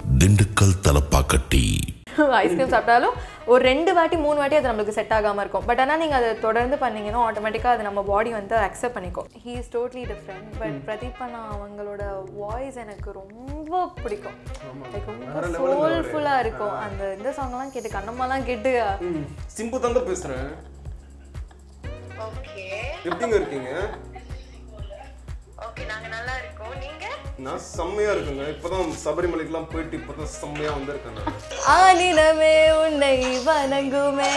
Dindigul Thalappakatti ice cream சாப்பிட்டாலும் ஒரு ரெண்டு வாட்டி மூணு வாட்டி அது நம்மளுக்கு செட் ஆகாமல் இருக்கும் பட் ஆனால் நீங்கள் அதை தொடர்ந்து பண்ணீங்கன்னா ஆட்டோமேட்டிக்காக அது நம்ம பாடி வந்து அக்செப்ட் பண்ணிக்கும் he is totally different but Pradeep அண்ணா அவங்களோட வாய்ஸ் எனக்கு ரொம்ப பிடிக்கும் லைக் ரொம்ப சோல்ஃபுல்லாக இருக்கும் அந்த இந்த சாங்லாம் கேட்டு கண்ணம்மாலாம் கேட்டு சிம்பு தாங்க பேசுறேன் ஓகே எப்படிங்க இருக்கீங்க ஓகே நாங்க நல்லா இருக்கோம் நீங்க நான் செம்மையா இருக்குங்க இப்பதான் சபரிமலைக்கெல்லாம் போயிட்டு இப்பதான் செம்மையா வந்திருக்கேன் நான் ஆனிலமே உன்னை வணங்குமே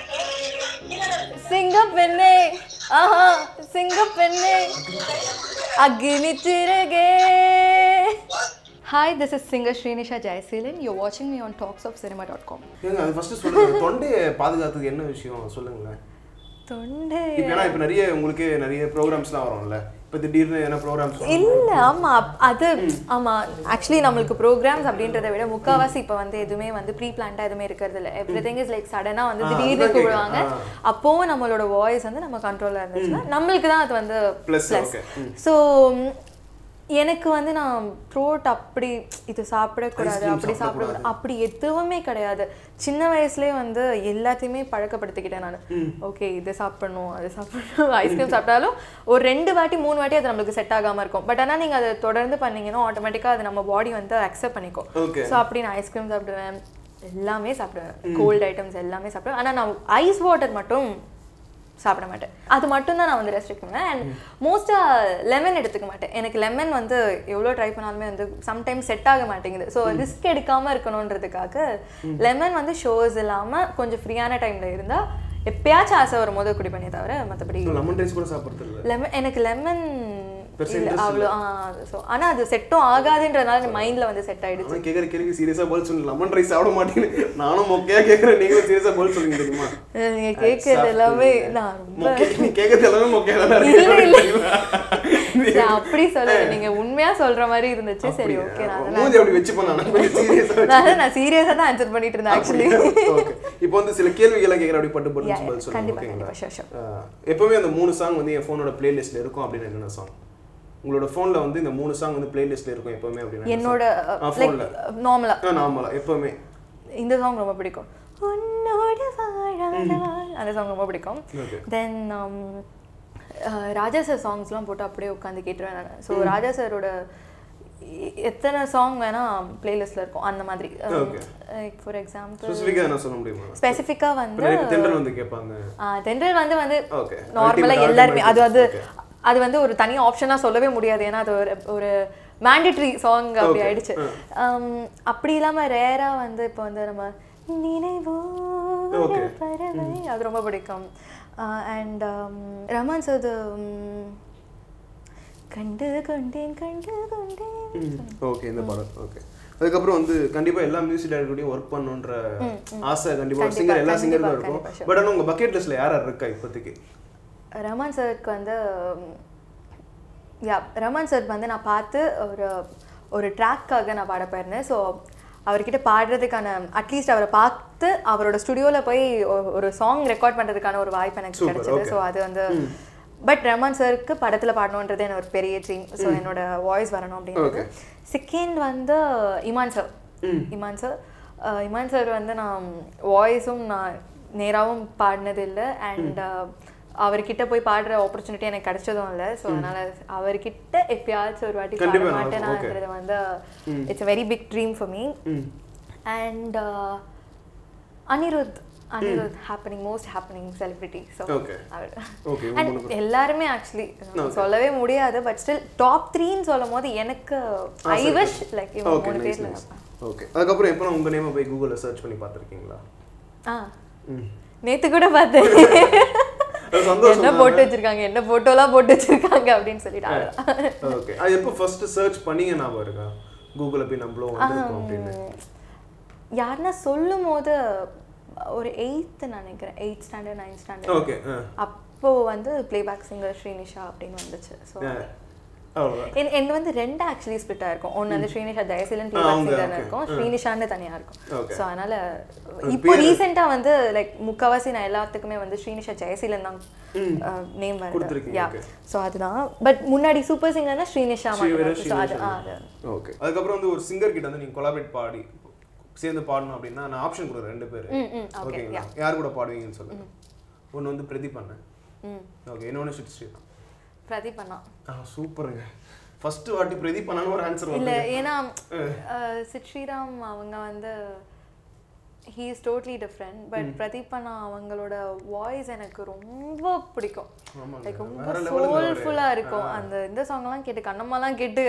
சிங்கப்பெண்ணே ஆஹா சிங்கப்பெண்ணே அக்னி சிறகே hi this is singer Srinisha Jayaseelan you வாட்சிங் me on Talks of Cinema dot com ஏங்க அது ஃபர்ஸ்ட் சொல்லுங்க தொண்டையை பாதுகாத்துக்கு என்ன விஷயம் சொல்லுங்களேன் தொண்டை இப்போ ஏன்னா இப்போ நிறைய உங்களுக்கு நிறைய ப்ரோக்ராம்ஸ்லாம் வரும்ல இப்போ திடீர்னு என்ன ப்ரோக்ராம்ஸ் இல்ல ஆமா அப்- அது ஆமா ஆக்சுவலி நம்மளுக்கு ப்ரோக்ராம்ஸ் அப்படின்றத விட முக்காவாசி இப்போ வந்து எதுவுமே வந்து ப்ரீ பிளான்டா எதுவுமே இருக்கிறது இல்ல எவ்ரி திங் இஸ் லைக் சடனா வந்து ஆ, திடீர்னு அதுதான் கூப்பிடுவாங்க கேக்குறேன். அப்போவும் நம்மளோட வாய்ஸ் வந்து நம்ம கண்ட்ரோல்ல இருந்துச்சுன்னா நம்மளுக்கு தான் அது வந்து Plus, ப்ளஸ் okay. ஸோ எனக்கு வந்து நான் த்ரோட் அப்படி இது சாப்பிடக்கூடாது Ice cream அப்படி சாப்பிடக்கூடாது அப்படி எதுவுமே கிடையாது சின்ன வயசுலயே வந்து எல்லாத்தையுமே பழக்கப்படுத்திக்கிட்டேன் நான் ஓகே இது சாப்பிடணும் அது சாப்பிடணும் ஐஸ்கிரீம் சாப்பிட்டாலும் ஒரு ரெண்டு வாட்டி மூணு வாட்டி அது நம்மளுக்கு செட் ஆகாம இருக்கும் பட் ஆனால் நீங்கள் அதை தொடர்ந்து பண்ணீங்கன்னா ஆட்டோமேட்டிக்காக அது நம்ம பாடி வந்து அக்செப்ட் பண்ணிக்கும் Okay. ஸோ அப்படி நான் ஐஸ்கிரீம் சாப்பிடுவேன் எல்லாமே சாப்பிடுவேன் கோல்ட் ஐட்டம்ஸ் எல்லாமே சாப்பிடுவேன் ஆனால் நான் ஐஸ் வாட்டர் மட்டும் சாப்பிட மாட்டேன் அது மட்டும் தான் நான் வந்து ரெஸ்ட்ரிக்ட் பண்ணுவேன் அண்ட் மோஸ்ட்டாக லெமன் எடுத்துக்க மாட்டேன் எனக்கு லெமன் வந்து எவ்வளோ ட்ரை பண்ணாலுமே வந்து சம்டைம்ஸ் செட் ஆக மாட்டேங்குது ஸோ ரிஸ்க் எடுக்காமல் இருக்கணுன்றதுக்காக லெமன் வந்து ஷோஸ் இல்லாமல் கொஞ்சம் ஃப்ரீயான டைமில் இருந்தால் எப்பயாச்சும் ஆசை வரும்போது குடி பண்ணி தவிர மற்றபடி லெமன் ரைஸ் கூட சாப்பிட்றது இல்லை லெமன் எனக்கு லெமன் பெருசா interest அவ்வளோ ஸோ ஆனால் அது செட்டும் ஆகாதுன்றதுனால மைண்டில் வந்து செட் ஆயிடுச்சு ஆனால் கேட்குற கேள்வி சீரியஸாக பதில் சொல்லு லெமன் ரைஸ் சாப்பிட மாட்டேங்குது நானும் மொக்கையா கேட்குறேன் நீங்களும் சீரியஸாக பதில் சொல்லுங்க தெரியுமா நீங்க கேட்கறது எல்லாமே நான் ரொம்ப மொக்கை நீ கேட்கறது எல்லாமே மொக்கையா தான் இல்ல, இல்ல. இருக்கு நான் அப்படி சொல்லல நீங்க உண்மையா சொல்ற மாதிரி இருந்துச்சு சரி ஓகே நான் அதெல்லாம் மூஞ்சி அப்படி வச்சு பண்ண கொஞ்சம் சீரியஸாக நான் நான் சீரியஸா தான் ஆன்சர் பண்ணிட்டு இருந்தேன் ஆக்சுவலி ஓகே இப்போ வந்து சில கேள்விகளை கேட்குற அப்படி பட்டு பட்டு Yeah, பதில் சொல்லுங்க கண்டிப்பா, ஓகேங்களா கண்டிப்பா, sure, sure. ஆஹ், எப்பவுமே அந்த மூணு சாங் வந்து என் ஃபோனோட பிளேலிஸ்ட்ல இருக்கும் அப்படின்னு என்னென்ன சாங் உங்களோட ஃபோன்ல வந்து இந்த மூணு சாங் வந்து பிளேலிஸ்ட்ல இருக்கும் எப்பவுமே அப்படின்னு என்னோட லைக் ஃபோன்ல நார்மலா நார்மலா எப்பவுமே இந்த சாங் ரொம்ப பிடிக்கும் உன்னோட வாழாத வாழ் அந்த சாங் ரொம்ப பிடிக்கும் Okay. தென் ராஜா சார் சாங்ஸ்லாம் போட்டு அப்படியே உட்காந்து கேட்டுருவேன் நான் ஸோ ராஜா சாரோட எத்தனை சாங் வேணா பிளேலிஸ்ட்ல இருக்கும் அந்த மாதிரி Okay. லைக் ஃபார் எக்ஸாம்பிள் ஸ்பெசிஃபிக்காக என்ன சொல்ல முடியுமா ஸ்பெசிஃபிக்காக இப்போ வந்து நிறைய பேர் தென்றல் வந்து கேட்பாங்க ஆ, தென்றல் வந்து வந்து Okay. நார்மலா Ultimate, எல்லாருமே அது ultimate. வந்து Okay. அது வந்து ஒரு தனி ஆப்ஷனா சொல்லவே முடியாது ஏன்னா அது ஒரு ஒரு மேண்டேட்ரி சாங் அப்படி Okay. ஆயிடுச்சு ஆம், அப்படி இல்லாம ரேரா வந்து இப்போ வந்து நம்ம நினைவோடு Okay. பறவை அது ரொம்ப பிடிக்கும் அண்ட் ரமன் சார் கண்டு கொண்டேன் கண்டு கொண்டேன் ஓகே இந்த பாடல் ஓகே அதுக்கப்புறம் வந்து கண்டிப்பா எல்லா மியூசிக் டைரக்டரையும் ஒர்க் பண்ணுன்ற ஆசை கண்டிப்பா ஒரு கண்டிப்பா, சிங்கர் எல்லா கண்டிப்பா, சிங்கருக்கும் இருக்கும் கண்டிப்பா, sure. பட் ஆனால் உங்க பக்கெட் லிஸ்ட்ல யார் யார் இருக்கா இப்போதைக்கு ரமன் சாருக்கு வந்து யா ரமன் சார் வந்து நான் பார்த்து ஒரு ஒரு ட்ராக்காக நான் பாட போயிருந்தேன் ஸோ அவர்கிட்ட பாடுறதுக்கான அட்லீஸ்ட் அவரை பார்த்து அவரோட ஸ்டுடியோவில் போய் ஒ- ஒரு சாங் ரெக்கார்ட் பண்ணுறதுக்கான ஒரு வாய்ப்பு எனக்கு Super, கிடைச்சது okay. ஸோ அது வந்து பட் ரமன் சாருக்கு படத்தில் பாடணுன்றது எனக்கு ஒரு பெரிய ட்ரீம் ஸோ என்னோட வாய்ஸ் வரணும் அப்படின்றது Okay. செகண்ட் வந்து இமான் சார் இமான் சார் அஹ் இமான் சார் வந்து நான் வாய்ஸும் நான் நேராகவும் பாடினது இல்லை அண்ட் அவர்கிட்ட போய் பாடுற ஆப்பர்ச்சுனிட்டி எனக்கு கிடைச்சதும் இல்லை ஸோ அதனால அவர்கிட்ட எப்பயாச்சும் ஒரு வாட்டி பாட கண்டிப்பா நான் மாட்டேனான்றது வந்து it's very big dream for me and Anirudh Anirudh happening most happening celebrity so Okay. அவர் Okay, அண்ட் எல்லாருமே ஆக்சுவலி சொல்லவே முடியாது பட் ஸ்டில் டாப் த்ரீன்னு சொல்லும் போது எனக்கு ஐ விஷ் லைக் இவங்க ஓகே மூணு நைஸ் பேர்ல நைஸ் ஓகே அதுக்கப்புறம் எப்போ உங்க நேமை போய் கூகுளில் சர்ச் பண்ணி பார்த்துருக்கீங்களா ஆ நேத்து கூட பார்த்தேன் அது சந்தோஷம் என்ன போட்டு வச்சிருக்காங்க என்ன போட்டோலாம் போட்டு வச்சிருக்காங்க அப்படின்னு சொல்லிட்டு அவ்வளவுதான். ஓகே அது எப்போ ஃபர்ஸ்ட் சர்ச் பண்ணீங்க ஞாபகம் இருக்கா கூகுளில் போய் நம்மளும் வந்திருக்கோம் அப்படின்னு யாருன்னா சொல்லும் போது ஒரு எயித்து நினைக்கிறேன் eighth standard ninth standard okay அப்போ வந்து பிளேபேக் சிங்கர் ஸ்ரீனிஷா அப்படின்னு வந்துச்சு ஸோ அவ்வளவுதான். என் என் வந்து ரெண்டு ஆக்சுவலி ஸ்பிட் ஆயிருக்கும் ஒன்று வந்து ஸ்ரீனிஷா ஜெயசீலன் ஆ, அவங்க, டிவாக்சிதன் okay. இருக்கும் ஸ்ரீனிஷான்னு தனியா இருக்கும் Okay. ஸோ அதனால அது இப்போ பேரு- ரீசெண்டாக வந்து லைக் முக்காவாசி நான் எல்லாத்துக்குமே வந்து ஸ்ரீனிஷா ஜெயசீலன் தான் நேம் வருது கொடுத்திருக்கீங்க, யா okay. ஸோ அதுதான் பட் முன்னாடி சூப்பர் சிங்கர்னா ஸ்ரீனிஷா ஸ்ரீவர மட்டும் ஸோ அது ஆ, அது ஓகே அதுக்கப்புறம் வந்து ஒரு சிங்கர் கிட்ட வந்து நீங்க கொலாபரேட் பாடி சேர்ந்து பாடணும் அப்படின்னா நான் ஆப்ஷன் கொடுக்குறேன் ரெண்டு பேர் ம், ம், okay, ஓகேங்களா யார் கூட பாடுவீங்கன்னு சொல்லுங்க ஒன்று வந்து பிரதீப் அண்ணன் ம் ஓகே இன்னொன்று ஸ்ரீ ஸ்ரீராம் பிரதீப் அண்ணா ஆ சூப்பருங்க ஃபர்ஸ்ட் வாட்டி பிரதீப் அண்ணான்னு ஒரு ஆன்சர் இல்ல வந்து ஏன்னா அஹ், சித் ஸ்ரீராம் அவங்க வந்து he is totally different but Pradeep அண்ணா அவங்களோட வாய்ஸ் எனக்கு ரொம்ப பிடிக்கும் ஆமாங்க. லைக் ரொம்ப வேற level ல ஒரு- சோல்ஃபுல்லா இருக்கும் அந்த இந்த சாங்லாம் கேட்டு கண்ணம்மாலாம் கேட்டு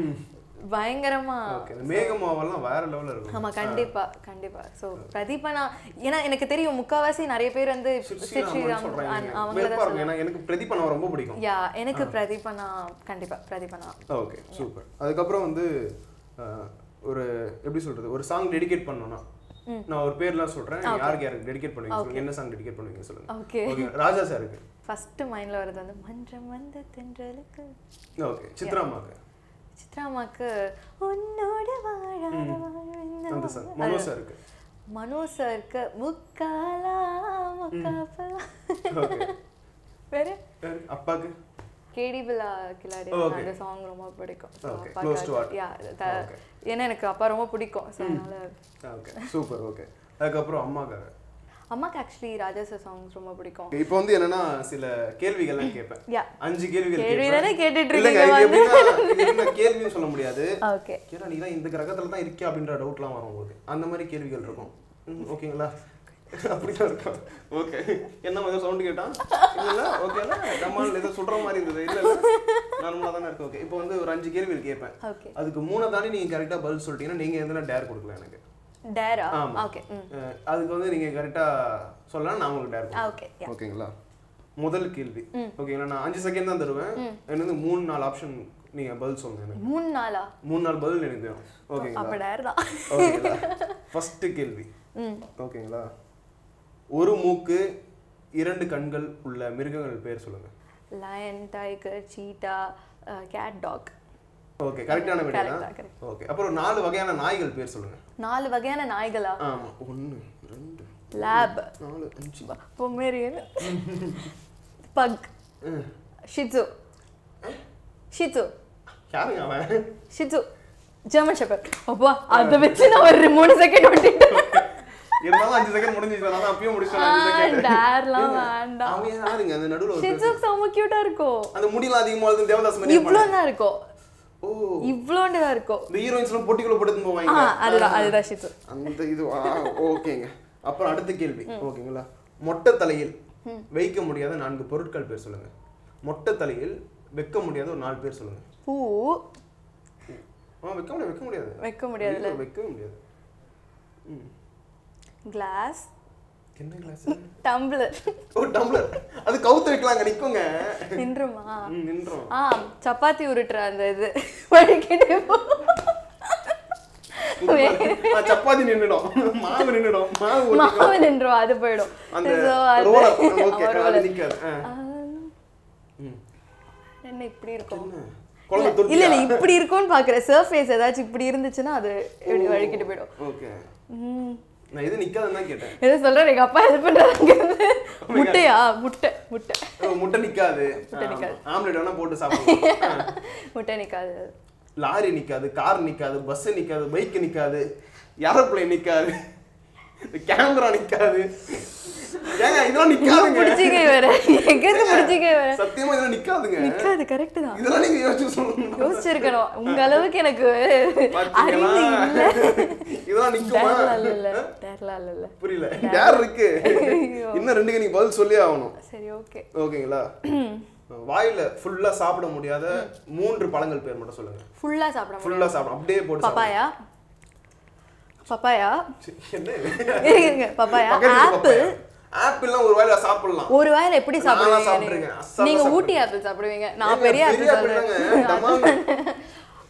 பயங்கரமா ஓகே இந்த மேகமாவெல்லாம் வேற லெவலில் இருக்கும் ஆமா கண்டிப்பா கண்டிப்பா சோ பிரதீப் அண்ணா ஏன்னா எனக்கு தெரியும் முக்காவாசி நிறைய பேர் வந்து சித் ஸ்ரீராம் அண்ணா- அவங்கள வெறுப்பா தான் இருக்கும் ஏன்னா எனக்கு பிரதீப் அண்ணா ரொம்ப பிடிக்கும் யா எனக்கு பிரதீப் அண்ணா கண்டிப்பா பிரதீப் அண்ணா ஓகே சூப்பர் அதுக்கப்புறம் வந்து அஹ், ஒரு எப்படி சொல்றது ஒரு சாங் டெடிகேட் பண்ணோம்னா நான் ஒரு பேர்லாம் சொல்றேன் யாருக்கு யாருக்கு டெடிகேட் பண்ணுவீங்க சொல்லுங்க என்ன சாங் டெடிகேட் பண்ணுவீங்க சொல்லுங்க ஓகே ஓகே ராஜா சாருக்கு ஃபர்ஸ்ட் மைண்ட்ல வருது வந்து மன்றம் வந்த தென்றலுக்கு ஓகே சித்ராமாக்கு சித்ராமாக்கு உன்னோட வாழாத அந்த வாழ்வின் சாங் மனோ சாருக்கு மனோ சாருக்கு முக்காலா முக்காப்பா ஓகே வேற அப்பாக்கு கேடி பில்லா கிளாடி Okay. அந்த சாங் ரொம்ப பிடிக்கும் So, Okay. அப்பாக்கு Close to அது- heart. yeah, த- Okay. ஏன்னா எனக்கு அப்பா ரொம்ப பிடிக்கும் ஸோ அதனால ஓகே சூப்பர் ஓகே அதுக்கப்புறம் அம்மாக்காக அம்மாக்கு ஆக்சுவலி ராஜா சார் சாங்ஸ் ரொம்ப பிடிக்கும் இப்போ வந்து என்னன்னா சில கேள்விகள்லாம் கேட்பேன் யா அஞ்சு கேள்விகள் கேள்வி கேட்பேன். தானே கேட்டுட்டு இல்லைங்க, இருக்கீங்க இது வந்து. எப்படின்னா, இது என்ன கேள்வின்னு சொல்ல முடியாது ஓகே ஏன்னா நீ தான் இந்த கிரகத்துல தான் இருக்கியா அப்படின்ற டவுட்லாம் வரும் உங்களுக்கு அந்த மாதிரி கேள்விகள் இருக்கும் ம், ஓகேங்களா அப்படிதான் இருக்கும் ஓகே என்ன மாதிரி சவுண்ட் கேட்டான் இல்ல ஓகேங்களா நம்ம ஏதோ சொல்ற மாதிரி இருந்தது இல்ல இல்ல நார்மலா தானே இருக்கு ஓகே இப்போ வந்து ஒரு அஞ்சு கேள்விகள் கேட்பேன் ஓகே அதுக்கு மூணை தாண்டி நீங்க கரெக்டா பதில் சொல்லிட்டீங்கன்னா நீங்க எதுனா டேர் கொடுக்கலாம் எனக்கு டேரா ஆமா. ஓகே ம் அஹ், அதுக்கு வந்து நீங்க கரெக்டா சொல்லலாம் நான் உங்களுக்கு டேர் ஆ ஓகே யா ஓகேங்களா முதல் கேள்வி ஓகேங்களா நான் அஞ்சு செகண்ட் தான் தருவேன் எனக்கு வந்து மூணு நாலு ஆப்ஷன் நீங்க பதில் சொல்லுங்க எனக்கு மூணு நாளா மூணு நாள் பதில் எனக்கு வேணும் ஓகேங்களா அப்ப டேர் தான் ஓகேங்களா ஃபர்ஸ்ட் கேள்வி ம் ஓகேங்களா ஒரு மூக்கு இரண்டு கண்கள் உள்ள மிருகங்கள் பேர் சொல்லுங்க lion tiger cheetah cat dog okay கரெக்டான விடை Correct தான், correct. ஓகே அப்புறம் நாலு வகையான நாய்கள் பேர் சொல்லுங்க நாலு வகையான நாய்களா ஆமா ஒன்று ரெண்டு லேப் நாலு அஞ்சு பொமேரியன் பக் ம். ஷிட்ஸு ஷிட்ஸு யாருங்க அவன் ஷிட்ஸு ஜெர்மன் ஷெப்பர்ட் அப்பா அதை வச்சு நான் ஒரு மூணு செகண்ட் ஓட்டிட்டேன் இருந்தாலும் அஞ்சு செகண்ட் முடிஞ்சிச்சு நான் தான் அப்பயும் முடிச்சேன் அஞ்சு செகண்ட் டேர்லாம் வேண்டாம் அவன் யாருங்க அந்த நடுவுல ஒரு ஷிட்ஸு செம்ம கியூட்டா இருக்கும் அந்த முடியெல்லாம் அதிகமா வருது தேவதாஸ் மாதிரி இவ்வளோ தான் இருக்கும் ஓ இவ்வளோண்டு தான் இருக்கும் இந்த ஹீரோயின்ஸ்லாம் பொட்டிக்குள்ள போட்டு ஆ போவாங்க அதுதான் அதுதான் ஷிட்ஸு அந்த இது ஓகேங்க அப்புறம் அடுத்த கேள்வி ஓகேங்களா மொட்டை தலையில் வைக்க முடியாத நான்கு பொருட்கள் பேர் சொல்லுங்க மொட்டை தலையில் வைக்க முடியாத ஒரு நாலு பேர் சொல்லுங்க பூ ஆ வைக்க முடியாது வைக்க முடியாது வைக்க முடியாதுல்ல ஐயோ, வைக்கவே முடியாது ம் கிளாஸ் என்ன கிளாஸ் டம்ளர் ஓ டம்ளர் அது கவுத்து வைக்கலாங்க நிக்குங்க நின்றுமா ம், நின்றோம் ஆ சப்பாத்தி உருட்டுற அந்த இது வழுக்கிட்டே போ ஆ, சப்பாத்தி நின்னுடும் மாவு நின்னுடும் மாவு ஒட்டிக்கும். மாவு நின்றும் அது போயிடும் அந்த So, அது- ரோலர் ஓகே ஆமா, அது roller. நிக்காது ஆ. ஆ, ம். என்ன இப்படி இருக்கும் என்ன? குழந்தை இல்ல தொட்டியா? இல்ல இப்படி இருக்கும்னு பாக்குறேன் சர்ஃபேஸ் ஏதாச்சும் இப்படி இருந்துச்சுன்னா அது இப்படி வழுக்கிட்டு போயிடும் ஓகே ம். நான் எது நிக்காதுன்னு தான் கேட்டேன் ஏதோ சொல்றேன் எங்க அப்பா ஹெல்ப் பண்றாங்க முட்டையா முட்டை முட்டை ஓ, முட்டை நிக்காது முட்டை நிக்காது. ஆம்லெட் வேணா போட்டு சாப்பிடுவோம் ஆ. முட்டை நிக்காது லாரி நிக்காது கார் நிக்காது பஸ் நிக்காது பைக் நிக்காது ஏரோப்ளேன் நிக்காது கேமரா நிக்காது ஏங்க இதெல்லாம் நிக்காதுங்க பிடிச்சிக்க வேற எங்க இருந்து பிடிச்சிக்க வேற சத்தியமா இதெல்லாம் நிக்காதுங்க நிக்காது கரெக்ட் தான் இதெல்லாம் நீங்க யோசிச்சு சொல்லணும் யோசிச்சிருக்கணும் உங்க அளவுக்கு எனக்கு அறிவு பாத்தீங்களா? இல்ல இதெல்லாம் நிக்குமா டேர்லாம் இல்ல டேர்லாம் இல்ல புரியல டேர் இருக்கு ஐயோ. இன்னும் ரெண்டுக்கு நீங்க பதில் சொல்லி ஆகணும் சரி ஓகே ஓகேங்களா வாயில ஃபுல்லா சாப்பிட முடியாத மூன்று பழங்கள் பேர் மட்டும் சொல்லுங்க ஃபுல்லா சாப்பிட முடியும் ஃபுல்லா சாப்பிட அப்படியே போட்டு சாப்பிடுங்க. பப்பாயா பப்பாயா சரி, என்ன இது? இருங்க பப்பாயா பக்கத்துல ஆப்பிள் பப்பாயா. ஆப்பிள்லாம் ஒரு வாயில சாப்பிடலாம் ஒரு வாயில எப்படி நான்லாம் சாப்பிடுவீங்க சாப்பிட்டிருக்கேன். நீங்க? அசால்ட்டா நீங்க சாப்பிட்டிருக்கேன். ஊட்டி ஆப்பிள் சாப்பிடுவீங்க நான் ஏங்க, பெரிய பெரிய ஆப்பிள் ஆப்பிள் சாப்பிடுவேன் தாங்க, தமாம்.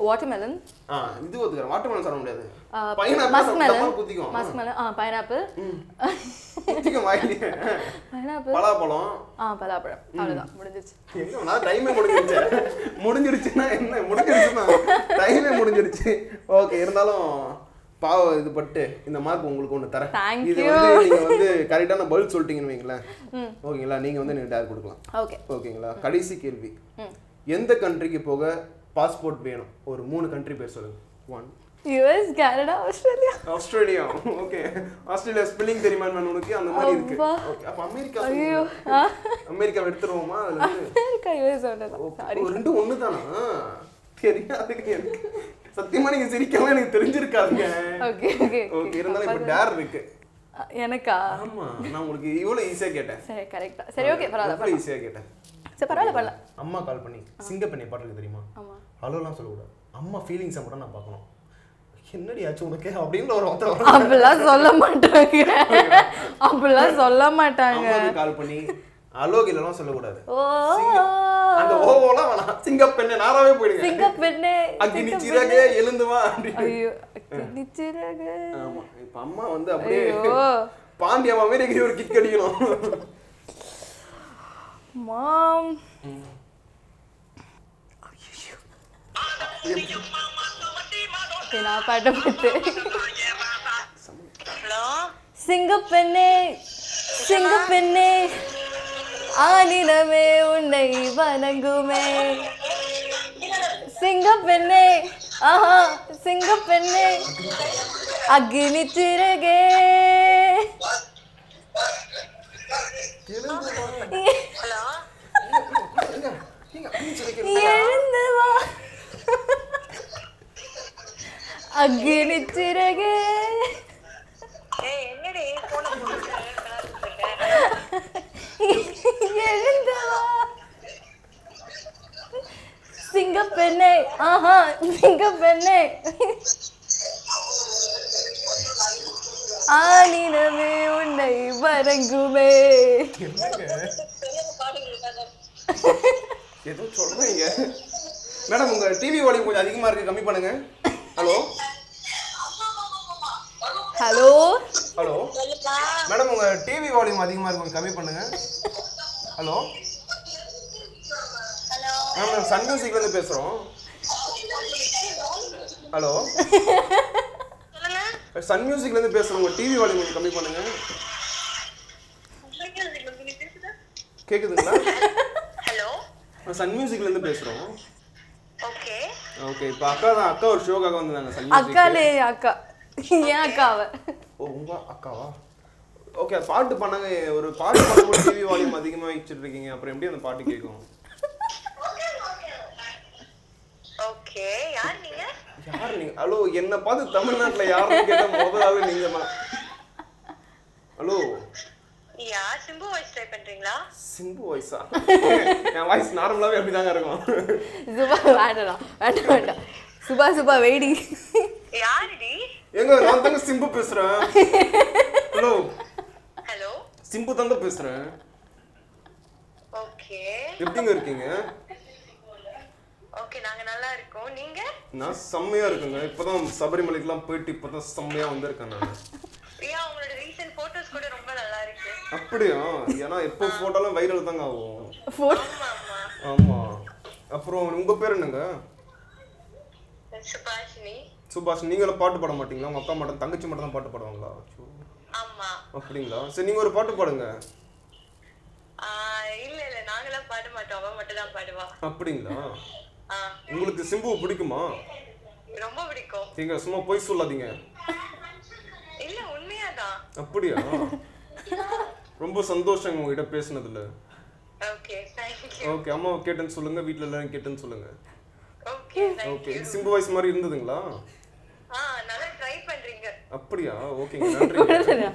வாட்டர்மெலன் ஆ இது ஒத்துக்கிறேன் வாட்டர்மெலன் சாப்பிட முடியாது மஸ்க் பைனாப்பிள் மெலன் குத்திக்கும் மஸ்க் மெலன் ஆ பைனாப்பிள் குத்திக்கும் வாயிலே பைனாப்பிள் பலாப்பழம் ஆ பலாப்பழம் அவ்வளோதான் முடிஞ்சிருச்சு எங்க நான் டைமே முடிஞ்சிருச்சு முடிஞ்சிருச்சுன்னா என்ன முடிஞ்சிருச்சுன்னா டைமே முடிஞ்சிருச்சு ஓகே இருந்தாலும் பாவம் இது பட்டு இந்த மார்க் உங்களுக்கு ஒன்று தரேன் Thank இது you. வந்து நீங்க வந்து கரெக்டான பதில் சொல்லிட்டீங்கன்னு வைங்களேன் ஓகேங்களா நீங்க வந்து எனக்கு டேர் கொடுக்கலாம் ஓகே ஓகேங்களா கடைசி கேள்வி எந்த கண்ட்ரிக்கு போக பாஸ்போர்ட் வேணும் ஒரு மூணு கண்ட்ரி பேர் சொல்லுங்க one US Canada Australia Australia okay Australia spelling தெரியுமா நான் உனக்கு அந்த மாதிரி இருக்கு அப்பா. ஓகே அப்ப அமெரிக்கா ஐயோ சொல்லுங்க. ஆ அமெரிக்கா எடுத்துருவோமா அதுல இருந்து அமெரிக்கா யூஎஸ் ஒன்று சாரி ஓ, ரெண்டும் ஒண்ணு தானா தெரியாதுங்க எனக்கு சத்தியமா நீங்க சிரிக்காம எனக்கு தெரிஞ்சிருக்காதுங்க ஓகே ஓகே ஓகே இருந்தாலும் இப்ப டேர் இருக்கு எனக்கா ஆமா நான் உங்களுக்கு இவ்வளவு ஈஸியா கேட்டேன் சரி கரெக்டா சரி ஓகே பரவாயில்ல எவ்வளவு ஈஸியா கேட்டேன் சரி பரவாயில்ல பண்ணலாம் அம்மா கால் பண்ணி சிங்கப்பெண்ணை பாட்டுக்கு தெரியுமா ஆமா ஹலோலாம் சொல்லக்கூடாது அம்மா ஃபீலிங்ஸை மட்டும் நான் பார்க்கணும் என்னடி ஆச்சு உனக்கு அப்படின்ற ஒரு வார்த்தை வரும். அப்படிலாம் சொல்ல மாட்டாங்க அப்படிலாம் சொல்ல மாட்டாங்க அம்மாவுக்கு கால் பண்ணி அலோகிலலாம் சொல்லக்கூடாது ஓ அந்த ஓவோலாம் வேணாம் சிங்கப்பெண்ணை நாராவே போயிடுங்க சிங்க பெண்ணே அக்னி சிறகே எழுந்து வா அப்படின்னு ஐயோ நிச்சிரக ஆமா இப்ப அம்மா வந்து அப்படியே ஐயோ பாண்டி அம்மா மாதிரி எங்கேயும் ஒரு கிக் அடிக்கணும் மாம் நான் பாட்டப்பட்டு ஹலோ சிங்கப்பெண்ணே சிங்கப்பெண்ணே ஆனினமே உன்னை வணங்குமே சிங்கப்பெண்ணே ஆஹா சிங்கப்பெண்ணே அக்னி சிறகே ஹலோ ஏங்க, ஏங்க, அக்னி சிறகே எழுந்து வா அக்னி சிறகே ஏய் என்னடி போன எழுந்து வா சிங்கப்பெண்ணே ஆஹா சிங்கப்பெண்ணே ஆனினமே உன்னை வணங்குமே ஏதோ சொல்றீங்க மேடம் உங்க டிவி வால்யூம் கொஞ்சம் அதிகமா இருக்கு கம்மி பண்ணுங்க ஹலோ ஹலோ ஹலோ சொல்லுப்பா மேடம் உங்க டிவி வால்யூம் அதிகமா இருக்கு கொஞ்சம் கம்மி பண்ணுங்க ஹலோ ஹலோ மேம் சன் மியூசிக்ல இருந்து பேசுறோம் ஹலோ சொல்லுங்க சன் மியூசிக்ல இருந்து பேசுறோம் உங்க டிவி வால்யூம் கொஞ்சம் கம்மி பண்ணுங்க கேக்குதுங்களா ஹலோ சன் மியூசிக்ல இருந்து பேசுறோம் ஓகே ஓகே இப்போ அக்கா தான் அக்கா ஒரு ஷோக்காக வந்தாங்க சன் மியூசிக் அக்காலே அக்கா ஏன் அக்கா அவ ஓ உங்க அக்காவா ஓகே பாட்டு பண்ணாங்க ஒரு பாட்டு பண்ணும்போது டிவி வால்யூம் அதிகமாக வச்சுட்டு இருக்கீங்க அப்புறம் எப்படி அந்த பாட்டு கேட்கும் ஓகே யார் நீங்க யார் நீங்க ஹலோ என்னை பார்த்து தமிழ்நாட்டுல யாருன்னு கேட்ட முதலாவே நீங்க தான் hello yeah Simbu voice try பண்றீங்களா சிம்பு வாய்ஸா என் வாய்ஸ் நார்மலாவே அப்படிதாங்க இருக்கும் சுபா வேண்டாம் வேண்டாம் வேண்டாம் சுபா சுபா வெயிடி யாருடி எங்க நான் தாங்க சிம்பு பேசுறேன் ஹலோ ஹலோ சிம்பு தாங்க பேசுறேன் ஓகே எப்படிங்க இருக்கீங்க ஓகே நாங்க நல்லா இருக்கோம் நீங்க நான் செம்மையா இருக்குங்க இப்பதான் சபரிமலைக்கெல்லாம் போயிட்டு இப்பதான் செம்மையா வந்திருக்கேன் நான் பிரியா உங்களோட ரீசன்ட் போட்டோஸ் கூட ரொம்ப நல்லா இருக்கு அப்படியா ஏன்னா எப்போ போட்டாலும் வைரல் தாங்க ஆகும் ஃபோன் ஆமா ஆமா ஆமா அப்புறம் உங்க பேர் என்னங்க சுபாஷினி சுபாஷ் நீங்களும் பாட்டு பாட மாட்டீங்களா உங்க அக்கா மட்டும் தங்கச்சி மட்டும் தான் பாட்டு பாடுவாங்களா ஐயோ. ஆமா அப்படிங்களா சரி நீங்க ஒரு பாட்டு பாடுங்க ஆஹ் இல்ல இல்ல நாங்களாம் பாட மாட்டோம் அவ மட்டும் தான் பாடுவா அப்படிங்களா ஆ உங்களுக்கு சிம்புவை பிடிக்குமா ரொம்ப பிடிக்கும் நீங்க சும்மா போய் சொல்லாதீங்க இல்ல உண்மையாதான் அப்படியா ரொம்ப சந்தோஷம் உங்ககிட்ட பேசுனதுல ஓகே தேங்க்யூ ஓகே அம்மா கேட்டேன்னு சொல்லுங்க வீட்ல எல்லாரும் கேட்டேன்னு சொல்லுங்க ஓகே ஓகே தேங்க்யூ இது சிம்பு வாய்ஸ் மாதிரி இருந்ததுங்களா ஆ நல்லா ட்ரை பண்றீங்க அப்படியா ஓகேங்க நன்றி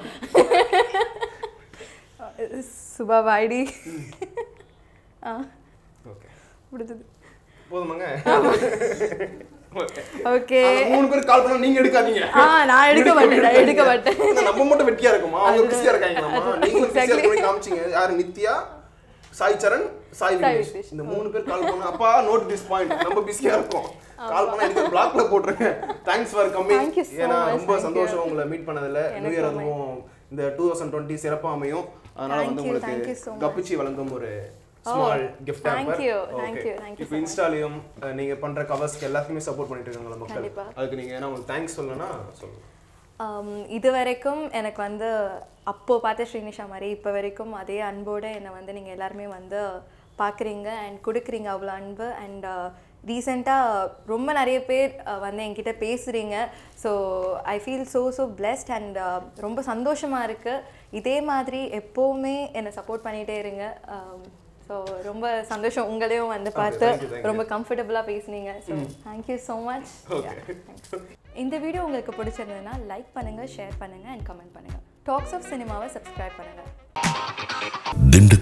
சுபா வாய்டி ஆ ஓகே பிடிச்சது போதுமாங்க ஓகே ஓகே அந்த மூணு பேர் கால் பண்ணா நீங்க எடுக்காதீங்க ஆ நான் எடுக்க மாட்டேன் நான் எடுக்க மாட்டேன் என்ன, நம்ம மட்டும் வெட்டியா இருக்குமா அவங்க பிஸியா இருக்காங்களாமா நீங்களும் பிஸியா Exactly. இருக்க காமிச்சீங்க யாரு நித்யா சாய் சரண் சாய் சாய் விக்னேஷ் விக்னேஷ். இந்த மூணு பேர் கால் பண்ணா அப்பா நோட் திஸ் பாயிண்ட் நம்ம பிஸியா இருக்கோம் கால் பண்ணா எனக்கு பிளாக்ல போட்டுருங்க thanks for coming Thank you so ஏன்னா much, ரொம்ப thank you. சந்தோஷம் உங்களை மீட் பண்ணதுல நியூ இயர் எனக்குமே. அதுவும் இந்த டூ தௌசண்ட் டுவெண்ட்டி சிறப்பா அமையும் அதனால Thank வந்து you, thank உங்களுக்கு you so much. கப்பிச்சி வழங்கும் ஒரு small gift thank hamper you, thank you, thank you இப்போ so much. இன்ஸ்டாலையும் அஹ், நீங்க பண்ற கவர்ஸ்க்கு எல்லாத்துக்குமே சப்போர்ட் பண்ணிட்டு இருக்காங்களா மக்கள் கண்டிப்பா. அதுக்கு நீங்க ஏன்னா உங்களுக்கு தேங்க்ஸ் சொல்லணும்னா சொல்லுங்க ஆம், இது வரைக்கும் எனக்கு வந்து அப்போ பார்த்த ஸ்ரீனிஷா மாதிரி இப்போ வரைக்கும் அதே அன்போடு என்னை வந்து நீங்கள் எல்லாருமே வந்து பார்க்குறீங்க அண்ட் கொடுக்குறீங்க அவ்வளோ அன்பு அண்ட் ரீசெண்டாக ரொம்ப நிறைய பேர் அஹ், வந்து என்கிட்ட பேசுகிறீங்க so I feel so so blessed and ரொம்ப சந்தோஷமாக இருக்குது இதே மாதிரி எப்போவுமே என்னை சப்போர்ட் பண்ணிகிட்டே இருங்க ஸோ ரொம்ப சந்தோஷம் உங்களையும் வந்து பார்த்து thank you, thank you. ரொம்ப கம்ஃபர்டபுளாக பேசுனீங்க ஸோ தேங்க்யூ ஸோ மச் இந்த வீடியோ உங்களுக்கு பிடிச்சிருந்ததுன்னா லைக் பண்ணுங்க ஷேர் பண்ணுங்க அண்ட் கமெண்ட் பண்ணுங்க டாக்ஸ் ஆஃப் சினிமாவை சப்ஸ்கிரைப் பண்ணுங்க திண்டுக்கல்